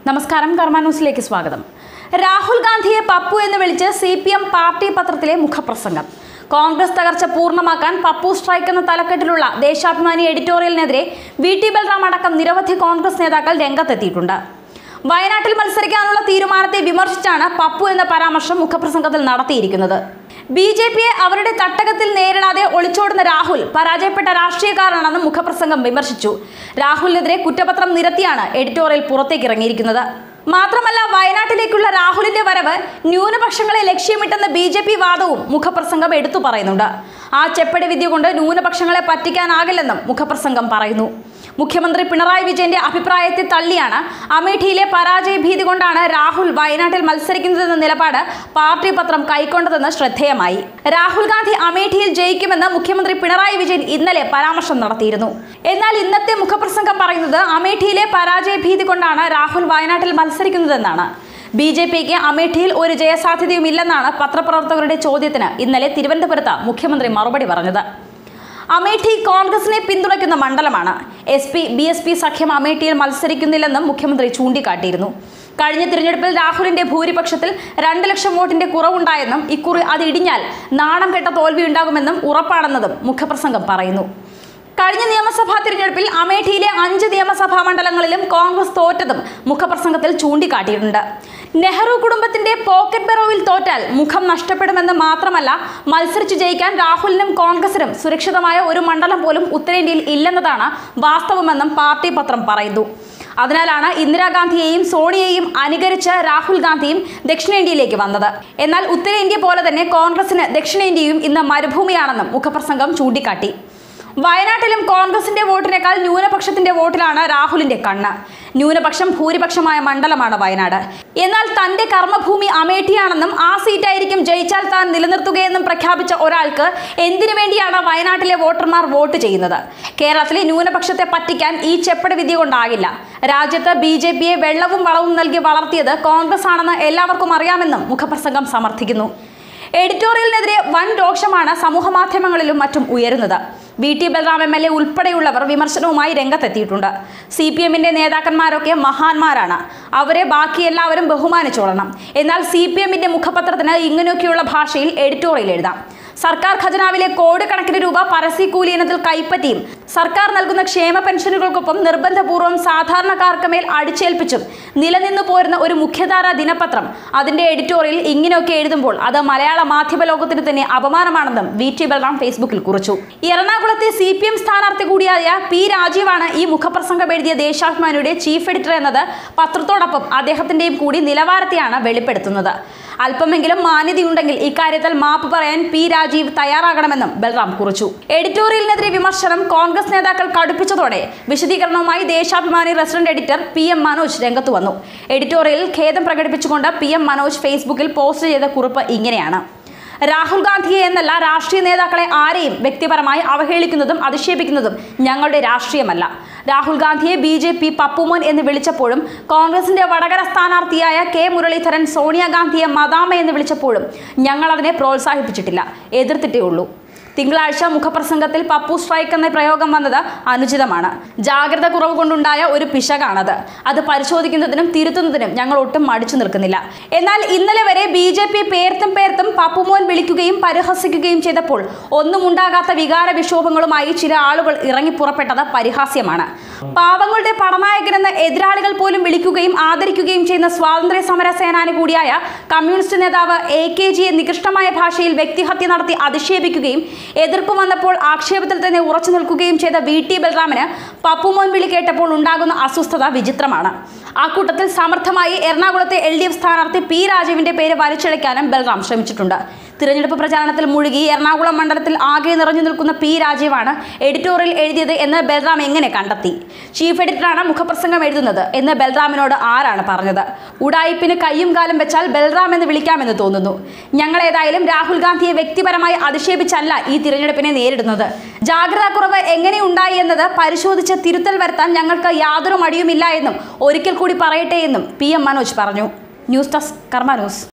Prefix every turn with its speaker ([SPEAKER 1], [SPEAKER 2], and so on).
[SPEAKER 1] നമസ്കാരം കർമ്മ ന്യൂസിലേക്ക് സ്വാഗതം രാഹുൽ ഗാന്ധിയെ പപ്പു എന്ന് വിളിച്ച് സി പി എം പാർട്ടി പത്രത്തിലെ മുഖപ്രസംഗം കോൺഗ്രസ് തകർച്ച പൂർണ്ണമാക്കാൻ പപ്പു സ്ട്രൈക്ക് എന്ന തലക്കെട്ടിലുള്ള ദേശാഭിമാനി എഡിറ്റോറിയലിനെതിരെ വി ടി ബൽറാം അടക്കം നിരവധി കോൺഗ്രസ് നേതാക്കൾ രംഗത്തെത്തിയിട്ടുണ്ട് വയനാട്ടിൽ മത്സരിക്കാനുള്ള തീരുമാനത്തെ വിമർശിച്ചാണ് പപ്പു എന്ന പരാമർശം മുഖപ്രസംഗത്തിൽ നടത്തിയിരിക്കുന്നത് ബി ജെ പിയെ അവരുടെ തട്ടകത്തിൽ നേരിടാതെ ഒളിച്ചോടുന്ന രാഹുൽ പരാജയപ്പെട്ട രാഷ്ട്രീയക്കാരനാണെന്ന് മുഖപ്രസംഗം വിമർശിച്ചു രാഹുലിനെതിരെ കുറ്റപത്രം നിരത്തിയാണ് എഡിറ്റോറിയൽ പുറത്തേക്ക് ഇറങ്ങിയിരിക്കുന്നത് മാത്രമല്ല വയനാട്ടിലേക്കുള്ള രാഹുലിന്റെ വരവ് ന്യൂനപക്ഷങ്ങളെ ലക്ഷ്യമിട്ടെന്ന ബി ജെ പി വാദവും മുഖപ്രസംഗം എടുത്തു പറയുന്നുണ്ട് ആ ചെപ്പടി വിദ്യ കൊണ്ട് ന്യൂനപക്ഷങ്ങളെ പറ്റിക്കാനാകില്ലെന്നും മുഖപ്രസംഗം പറയുന്നു മുഖ്യമന്ത്രി പിണറായി വിജയന്റെ അഭിപ്രായത്തെ തള്ളിയാണ് അമേഠിയിലെ പരാജയ ഭീതി കൊണ്ടാണ് രാഹുൽ വയനാട്ടിൽ മത്സരിക്കുന്നതെന്ന നിലപാട് പാർട്ടി പത്രം കൈക്കൊണ്ടതെന്ന് ശ്രദ്ധേയമായി രാഹുൽ ഗാന്ധി അമേഠിയിൽ ജയിക്കുമെന്ന് മുഖ്യമന്ത്രി പിണറായി വിജയൻ ഇന്നലെ പരാമർശം നടത്തിയിരുന്നു എന്നാൽ ഇന്നത്തെ മുഖപ്രസംഗം പറയുന്നത് അമേഠിയിലെ പരാജയ ഭീതി കൊണ്ടാണ് രാഹുൽ വയനാട്ടിൽ മത്സരിക്കുന്നതെന്നാണ് ബി ജെ പിക്ക് അമേഠിയിൽ ഒരു ജയസാധ്യതയുമില്ലെന്നാണ് പത്രപ്രവർത്തകരുടെ ചോദ്യത്തിന് ഇന്നലെ തിരുവനന്തപുരത്ത് മുഖ്യമന്ത്രി മറുപടി പറഞ്ഞത് അമേഠി കോൺഗ്രസിനെ പിന്തുണയ്ക്കുന്ന മണ്ഡലമാണ് S P B S P സഖ്യം അമേഠിയിൽ മത്സരിക്കുന്നില്ലെന്നും മുഖ്യമന്ത്രി ചൂണ്ടിക്കാട്ടിയിരുന്നു കഴിഞ്ഞ തിരഞ്ഞെടുപ്പിൽ രാഹുലിന്റെ ഭൂരിപക്ഷത്തിൽ രണ്ട് ലക്ഷം വോട്ടിന്റെ കുറവുണ്ടായെന്നും ഇക്കുറി അത് ഇടിഞ്ഞാൽ നാണം കെട്ട തോൽവിയുണ്ടാകുമെന്നും ഉറപ്പാണെന്നതും മുഖപ്രസംഗം പറയുന്നു കഴിഞ്ഞ നിയമസഭാ തിരഞ്ഞെടുപ്പിൽ അമേഠിയിലെ അഞ്ച് നിയമസഭാ മണ്ഡലങ്ങളിലും കോൺഗ്രസ് തോറ്റതും മുഖപ്രസംഗത്തിൽ ചൂണ്ടിക്കാട്ടിയിട്ടുണ്ട് നെഹ്റു കുടുംബത്തിന്റെ പോക്കറ്റ് ബെറോവിൽ തോറ്റാൽ മുഖം നഷ്ടപ്പെടുമെന്ന് മാത്രമല്ല മത്സരിച്ച് ജയിക്കാൻ രാഹുലിനും കോൺഗ്രസിനും സുരക്ഷിതമായ ഒരു മണ്ഡലം പോലും ഉത്തരേന്ത്യയിൽ ഇല്ലെന്നതാണ് വാസ്തവമെന്നും പാർട്ടി പത്രം പറയുന്നു അതിനാലാണ് ഇന്ദിരാഗാന്ധിയെയും സോണിയയെയും അനുകരിച്ച് രാഹുൽ ഗാന്ധിയും ദക്ഷിണേന്ത്യയിലേക്ക് വന്നത് എന്നാൽ ഉത്തരേന്ത്യ പോലെ തന്നെ കോൺഗ്രസിന് ദക്ഷിണേന്ത്യയും ഇന്ന് മരുഭൂമിയാണെന്നും മുഖപ്രസംഗം ചൂണ്ടിക്കാട്ടി വയനാട്ടിലും കോൺഗ്രസിന്റെ വോട്ടിനേക്കാൾ ന്യൂനപക്ഷത്തിന്റെ വോട്ടിലാണ് രാഹുലിന്റെ കണ്ണ് ന്യൂനപക്ഷം ഭൂരിപക്ഷമായ മണ്ഡലമാണ് വയനാട് എന്നാൽ തന്റെ കർമ്മഭൂമി അമേഠിയാണെന്നും ആ സീറ്റായിരിക്കും ജയിച്ചാൽ താൻ നിലനിർത്തുകയെന്നും പ്രഖ്യാപിച്ച ഒരാൾക്ക് എന്തിനു വേണ്ടിയാണ് വയനാട്ടിലെ വോട്ടർമാർ വോട്ട് ചെയ്യുന്നത് കേരളത്തിലെ ന്യൂനപക്ഷത്തെ പറ്റിക്കാൻ ഈ ചെപ്പടി വിദ്യ കൊണ്ടാകില്ല രാജ്യത്ത് ബി ജെ പിയെ വെള്ളവും വളവും നൽകി വളർത്തിയത് കോൺഗ്രസ് ആണെന്ന് എല്ലാവർക്കും അറിയാമെന്നും മുഖപ്രസംഗം സമർത്ഥിക്കുന്നു എഡിറ്റോറിയലിനെതിരെ വൻ രോഷമാണ് സമൂഹ മാധ്യമങ്ങളിലും മറ്റും ഉയരുന്നത് V T Balram M L A ഉൾപ്പെടെയുള്ളവർ വിമർശനവുമായി രംഗത്തെത്തിയിട്ടുണ്ട് സി പി എമ്മിന്റെ നേതാക്കന്മാരൊക്കെ മഹാന്മാരാണ് അവരെ ബാക്കി എല്ലാവരും ബഹുമാനിച്ചോളണം എന്നാൽ സി പി എമ്മിന്റെ മുഖപത്രത്തിന് ഇങ്ങനെയൊക്കെയുള്ള ഭാഷയിൽ എഡിറ്റോറിയൽ എഴുതാം സർക്കാർ ഖജനാവിലെ കോടിക്കണക്കിന് രൂപ പരസ്യക്കൂലി ഇനത്തിൽ കൈപ്പറ്റിയും സർക്കാർ നൽകുന്ന ക്ഷേമ പെൻഷനുകൾക്കൊപ്പം നിർബന്ധപൂർവ്വം സാധാരണക്കാർക്ക് മേൽ അടിച്ചേൽപ്പിച്ചും നിലനിന്നു പോരുന്ന ഒരു മുഖ്യധാര ദിനപത്രം അതിന്റെ എഡിറ്റോറിയൽ ഇങ്ങനെയൊക്കെ എഴുതുമ്പോൾ അത് മലയാള മാധ്യമ ലോകത്തിന് തന്നെ അപമാനമാണെന്നും വി ടി ബൽറാം ഫേസ്ബുക്കിൽ കുറിച്ചു എറണാകുളത്തെ സി പി എം സ്ഥാനാർത്ഥി കൂടിയായ പി രാജീവാണ് ഈ മുഖപ്രസംഗം എഴുതിയ ദേശാഭിമാനിയുടെ ചീഫ് എഡിറ്റർ എന്നത് പത്രത്തോടൊപ്പം അദ്ദേഹത്തിന്റെയും കൂടി നിലവാരത്തെയാണ് വെളിപ്പെടുത്തുന്നത് അല്പമെങ്കിലും മാന്യതയുണ്ടെങ്കിൽ ഇക്കാര്യത്തിൽ മാപ്പ് പറയാൻ പി രാജീവ് തയ്യാറാകണമെന്നും ബൽറാം കുറിച്ചു എഡിറ്റോറിയലിനെതിരെ വിമർശനം കോൺഗ്രസ് നേതാക്കൾ കടുപ്പിച്ചതോടെ വിശദീകരണവുമായി Deshabhimani resident editor P M Manoj രംഗത്തു വന്നു എഡിറ്റോറിയലിൽ ഖേദം പ്രകടിപ്പിച്ചുകൊണ്ട് പി എം മനോജ് ഫേസ്ബുക്കിൽ പോസ്റ്റ് ചെയ്ത കുറിപ്പ് ഇങ്ങനെയാണ് രാഹുൽ ഗാന്ധിയെ എന്നല്ല രാഷ്ട്രീയ നേതാക്കളെ ആരെയും വ്യക്തിപരമായി അവഹേളിക്കുന്നതും അധിക്ഷേപിക്കുന്നതും ഞങ്ങളുടെ രാഷ്ട്രീയമല്ല രാഹുൽ ഗാന്ധിയെ ബി ജെ പി പപ്പുമോൻ എന്ന് വിളിച്ചപ്പോഴും കോൺഗ്രസിന്റെ വടകര സ്ഥാനാർത്ഥിയായ കെ മുരളീധരൻ സോണിയാഗാന്ധിയെ മദാമ എന്ന് വിളിച്ചപ്പോഴും ഞങ്ങൾ അതിനെ പ്രോത്സാഹിപ്പിച്ചിട്ടില്ല എതിർത്തിട്ടേ ഉള്ളൂ തിങ്കളാഴ്ച മുഖപ്രസംഗത്തിൽ പപ്പു സ്ട്രൈക്ക് എന്ന പ്രയോഗം വന്നത് അനുചിതമാണ് ജാഗ്രത കുറവ് കൊണ്ടുണ്ടായ ഒരു പിശകാണത് അത് പരിശോധിക്കുന്നതിനും തിരുത്തുന്നതിനും ഞങ്ങൾ ഒട്ടും മടിച്ചു നിൽക്കുന്നില്ല എന്നാൽ ഇന്നലെ വരെ ബി ജെ പി പേർത്തും പേർത്തും പപ്പുമോൻ വിളിക്കുകയും പരിഹസിക്കുകയും ചെയ്തപ്പോൾ ഒന്നും ഉണ്ടാകാത്ത വികാര വിക്ഷോഭങ്ങളുമായി ചില ആളുകൾ ഇറങ്ങി പുറപ്പെട്ടത് പരിഹാസ്യമാണ് പാവങ്ങളുടെ പടനായകനെന്ന് എതിരാളികൾ പോലും വിളിക്കുകയും ആദരിക്കുകയും ചെയ്യുന്ന സ്വാതന്ത്ര്യ സമര സേനാനി കൂടിയായ കമ്മ്യൂണിസ്റ്റ് നേതാവ് എ കെ ജിയെ നികൃഷ്ടമായ ഭാഷയിൽ വ്യക്തിഹത്യ നടത്തി അധിക്ഷേപിക്കുകയും എതിർപ്പ് വന്നപ്പോൾ ആക്ഷേപത്തിൽ തന്നെ ഉറച്ചു നിൽക്കുകയും ചെയ്ത വി ടി ബൽറാമിന് പപ്പുമോൻ വിളി കേട്ടപ്പോൾ ഉണ്ടാകുന്ന അസ്വസ്ഥത വിചിത്രമാണ് ആ കൂട്ടത്തിൽ സമർത്ഥമായി എറണാകുളത്തെ എൽ ഡി എഫ് സ്ഥാനാർത്ഥി പി രാജീവിന്റെ പേര് വലിച്ചിഴയ്ക്കാനും ബൽറാം ശ്രമിച്ചിട്ടുണ്ട് തിരഞ്ഞെടുപ്പ് പ്രചാരണത്തിൽ മുഴുകി എറണാകുളം മണ്ഡലത്തിൽ ആകെ നിറഞ്ഞു നിൽക്കുന്ന പി രാജീവാണ് എഡിറ്റോറിയൽ എഴുതിയത് എന്ന് ബൽറാം എങ്ങനെ കണ്ടെത്തി ചീഫ് എഡിറ്ററാണ് മുഖപ്രസംഗം എഴുതുന്നത് എന്ന് ബൽറാമിനോട് ആരാണ് പറഞ്ഞത് ഉടായിപ്പിന് കയ്യും കാലും വെച്ചാൽ ബൽറാം എന്ന് വിളിക്കാമെന്ന് തോന്നുന്നു ഞങ്ങൾ ഏതായാലും രാഹുൽ ഗാന്ധിയെ വ്യക്തിപരമായി അധിക്ഷേപിച്ചല്ല ഈ തിരഞ്ഞെടുപ്പിനെ നേരിടുന്നത് ജാഗ്രതാക്കുറവ് എങ്ങനെയുണ്ടായി എന്നത് പരിശോധിച്ച് തിരുത്തൽ വരുത്താൻ ഞങ്ങൾക്ക് യാതൊരു മടിയുമില്ല എന്നും ഒരിക്കൽ കൂടി പറയട്ടെ എന്നും പി എം മനോജ് പറഞ്ഞു ന്യൂസ് ഡെസ്ക് കർമ്മ ന്യൂസ്